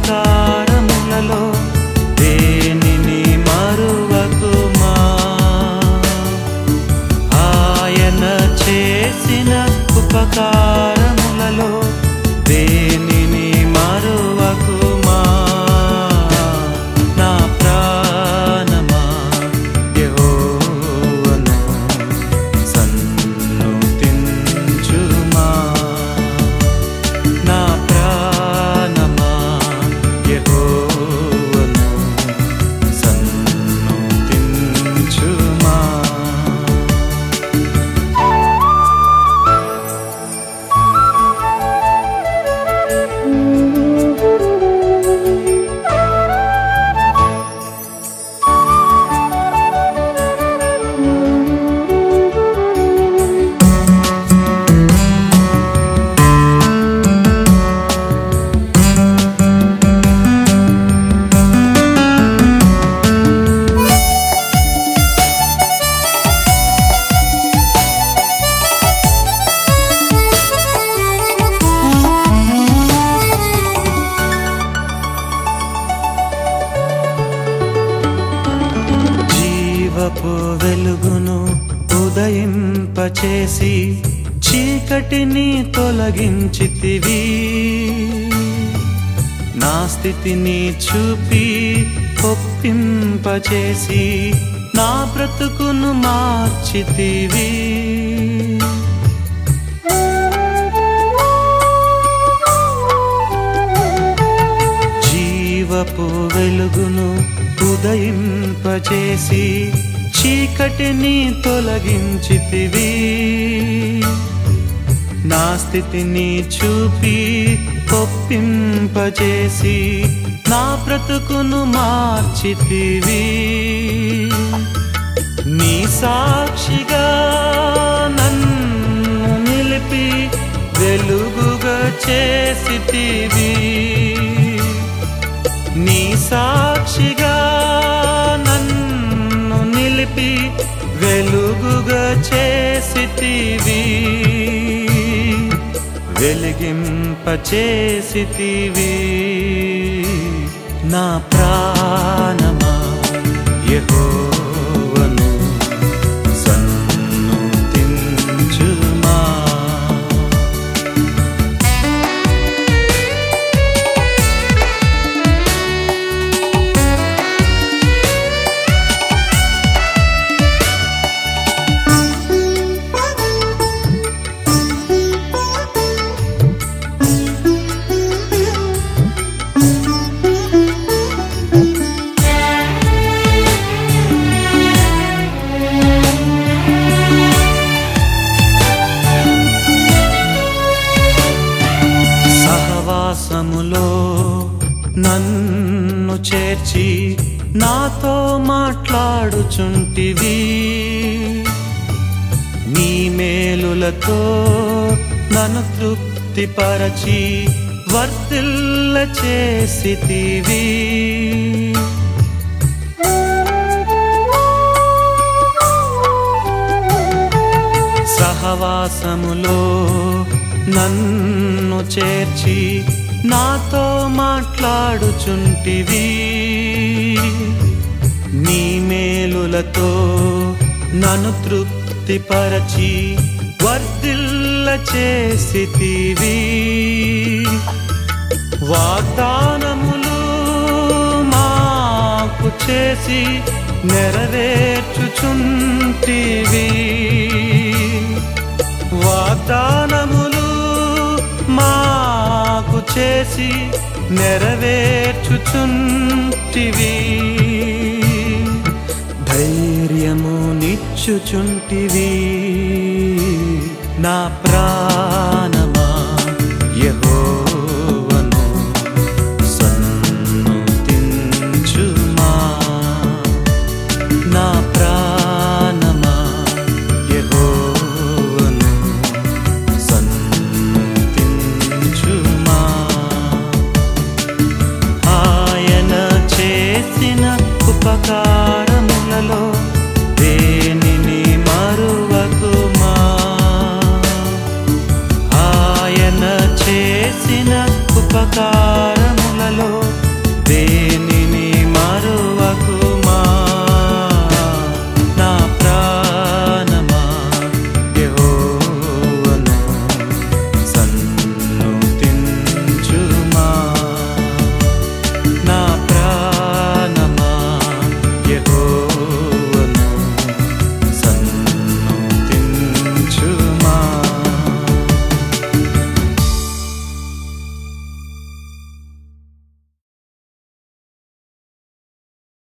ఉపకారములలో దేనిని మరువకుమా ఆయన చేసిన ఉపకారములలో దేనిని మరువకుమా నా ప్రాణమా యెహోవాను సన్నుతించుమా నా ప్రాణమా యెహోవాను సన్నుతించుమా జీవపు వెలుగును ఉదయింపచేసి చీకటిని తొలగించితివి నా స్థితిని చూపి ఒప్పింపచేసి నా బ్రతుకును మార్చితివి జీవపు వెలుగును ఉదయింపచేసి చీకటిని తొలగించితివి నా స్థితిని చూపి ఒప్పింపచేసి నా బ్రతుకును మార్చితివి నీ సాక్షిగా నన్ను నిలిపి వెలుగుగా చేసితివి నీ సాక్షిగా నన్ను నిలిపి వెలుగుగా చేసితివి వెలిగింపచేసితివి నా ప్రాణమా యెహోవాను సన్నుతించుమా సహవాసములో నన్ను చేర్చి నాతో మాట్లాడుచుంటివి నీ మేలులతో నన్ను తృప్తిపరచి వర్తిల్ల చేసితివి సహవాసములో నన్ను చేర్చి నాతో మాట్లాడుచుంటివి నీ మేలులతో నన్ను తృప్తిపరచి వర్ధిల్ల చేసితివి వాగ్దానములు మాకు చేసి నెరవేర్చుచుంటివి వాగ్దానములు మాకు చేసి నెరవేర్చుచుంటివి ధైర్యము నిచ్చుచుంటివి నా ప్రాణమా యెహోవాను సన్నుతించుమా నా ప్రాణమా యెహోవాను సన్నుతించుమా ఆయన చేసిన ఉపకార